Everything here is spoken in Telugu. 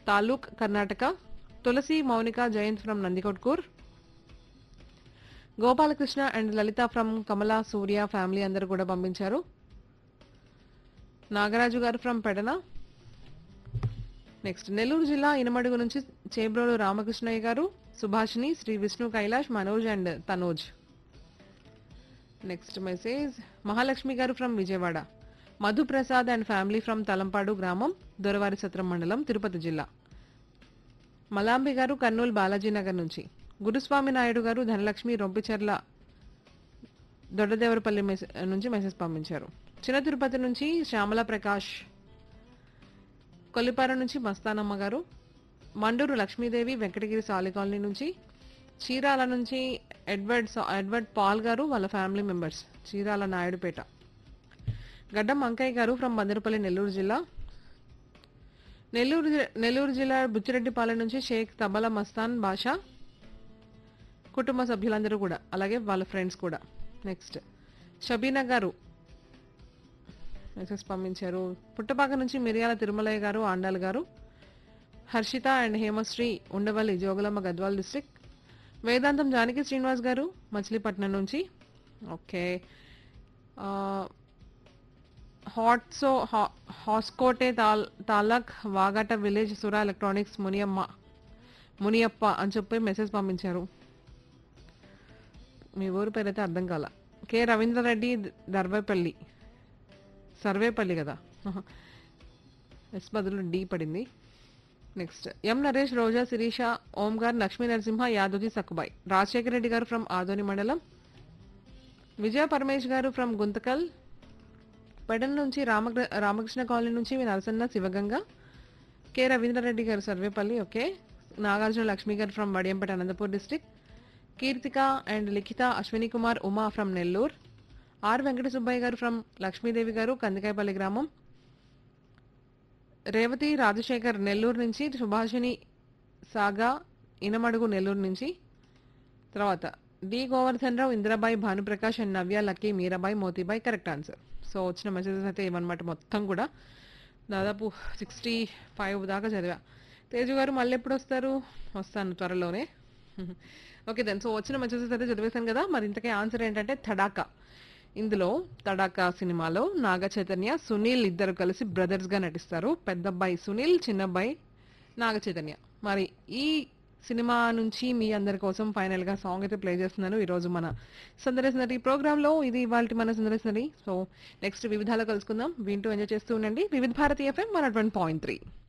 తాలూక్ Karnataka Tulasi Mounika Jayanth from Nandikotkur Gopalakrishna and Lalitha from Kamala Surya family అందరూ కూడా పంపించారు నాగరాజు గారు ఫ్రమ్ పెడన నెక్స్ట్ నెల్లూరు జిల్లా ఇనమడుగు నుంచి Chebrolu Ramakrishnaiah garu Subhashini Shri Vishnu Kailash Manoj and Tanoj next message Mahalakshmi garu from Vijayawada Madhu Prasad and family from Talampadu గ్రామం దొరవారి సత్రం మండలం తిరుపతి జిల్లా మలాంబి గారు కర్నూలు బాలాజీ నగర్ నుంచి గురుస్వామి నాయుడు గారు ధనలక్ష్మి రొంపిచెర్ల దొడ్డదేవరపల్లి మెసే నుంచి మెసేజ్ పంపించారు చిన్న తిరుపతి నుంచి శ్యామల ప్రకాష్ కొల్లిపార నుంచి మస్తానమ్మ గారు మండూరు లక్ష్మీదేవి వెంకటగిరి సాలి కాలనీ నుంచి చీరాల నుంచి ఎడ్వర్డ్ సా- ఎడ్వర్డ్ పాల్ గారు వాళ్ళ ఫ్యామిలీ మెంబర్స్ చీరాల నాయుడుపేట గడ్డం అంకయ్య గారు ఫ్రమ్ బందరపల్లి నెల్లూరు జిల్లా నెల్లూరు జి- నెల్లూరు జిల్లా బుచ్చిరెడ్డిపాలెం నుంచి షేక్ తబలా మస్తాన్ బాషా కుటుంబ సభ్యులందరూ కూడా అలాగే వాళ్ళ ఫ్రెండ్స్ కూడా నెక్స్ట్ షబీనా గారు మెసేజ్ పంపించారు పుట్టపాక నుంచి మిరియాల తిరుమలయ్య గారు ఆండాల్ గారు హర్షిత అండ్ హేమశ్రీ ఉండవల్లి జోగులమ్మ గద్వాల్ డిస్ట్రిక్ట్ వేదాంతం జానకి శ్రీనివాస్ గారు మచిలీపట్నం నుంచి ఓకే ఆ, హాట్సో హా- హాస్కోటే తాల్ తాలక్ వాగట విలేజ్ సురా ఎలక్ట్రానిక్స్ మునియమ్మ మునియప్ప అని చెప్పి మెసేజ్ పంపించారు మీ ఊరు పేరు అయితే అర్థం కాల కె రవీంద్రరెడ్డి దర్వేపల్లి సర్వేపల్లి కదా ఎస్ బదులు డి పడింది next M Naresh Roja Sirisha Ongar Lakshmi Narasimha Yadoji Sakkubai Rajasekhara Reddy garu from Adoni మండలం విజయ పరమేష్ గారు ఫ్రమ్ గుంతకల్ పెడన్ నుంచి రామగ్ర రామకృష్ణ కాలనీ నుంచి మీ Narasanna Sivaganga K Ravindra Reddy garu Sarvepalli okay Nagarjuna Lakshmi garu from Vadiyampeta Anantapur district Keerthika and Likhitha Ashwini Kumar Uma from Nellore R Venkata Subbaiah garu from Lakshmidevi గారు కందికాయపల్లి గ్రామం రేవతి రాజశేఖర్ నెల్లూరు నుంచి సుభాషిణి సాగా ఇనమడుగు నెల్లూరు నుంచి తర్వాత D Govardhan Rao Indirabai Bhanuprakash and Navya Lucky Meerabai Motibai correct answer so వచ్చిన మెసేజెస్ అయితే ఇవన్నమాట మొత్తం కూడా దాదాపు సిక్స్టీ ఫైవ్ దాకా చదివా తేజు గారు మళ్ళీ ఎప్పుడు వస్తారు వస్తాను త్వరలోనే ఓకే దెన్ సో వచ్చిన మెసేజెస్ అయితే చదివేశాను కదా మరి ఇంతకీ ఆన్సర్ ఏంటంటే తడాకా ఇందులో తడాకా సినిమాలో నాగ చైతన్య సునీల్ ఇద్దరు కలిసి బ్రదర్స్ గా నటిస్తారు పెద్దబ్బాయి సునీల్ చిన్నబ్బాయి నాగ చైతన్య మరి ఈ సినిమా నుంచి మీ అందరి కోసం ఫైనల్ గా సాంగ్ అయితే ప్లే చేస్తున్నాను ఈ రోజు మన సందర్శనరీ ప్రోగ్రామ్ లో ఇది ఇవాళ మన సందర్శనరీ సో నెక్స్ట్ వివిధాలో కలుసుకుందాం వింటూ ఎంజాయ్ చేస్తూ ఉండండి Vividh Bharati FM one point three